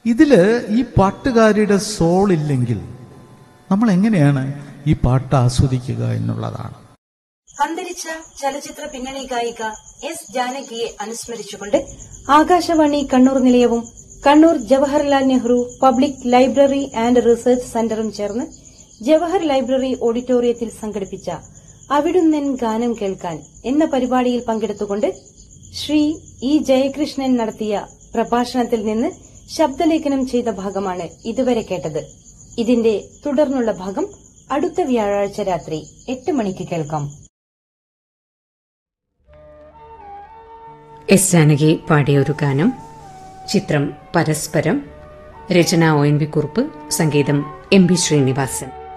ഇതില് ഈ പാട്ടുകാരിയുടെ സോൾ ഇല്ലെങ്കിൽ നമ്മൾ എങ്ങനെയാണ് ഈ പാട്ട് ആസ്വദിക്കുക എന്നുള്ളതാണ് അന്തരിച്ച ചലച്ചിത്ര പിന്നണി ഗായിക എസ് ജാനകിയെ അനുസ്മരിച്ചുകൊണ്ട് ആകാശവാണി കണ്ണൂർ നിലയവും Kannur Jawaharlal Nehru public library and research സെന്ററും ചേർന്ന് ജവഹർ ലൈബ്രറി ഓഡിറ്റോറിയത്തിൽ സംഘടിപ്പിച്ച അവിടുന്നൻ ഗാനം കേൾക്കാൻ എന്ന പരിപാടിയിൽ പങ്കെടുത്തുകൊണ്ട് ശ്രീ ഇ ജയകൃഷ്ണൻ നടത്തിയ പ്രഭാഷണത്തിൽ നിന്ന് ശബ്ദലേഖനം ചെയ്ത ഭാഗമാണ് ഇതുവരെ കേട്ടത് ഇതിന്റെ തുടർന്നുള്ള ഭാഗം അടുത്ത വ്യാഴാഴ്ച രാത്രി എട്ട് മണിക്ക് കേൾക്കാം എസ് ജാനകി പാടിയ ഒരു ഗാനം ചിത്രം പരസ്പരം രചന ഒ എൻ വി കുറുപ്പ് സംഗീതം എം ബി ശ്രീനിവാസൻ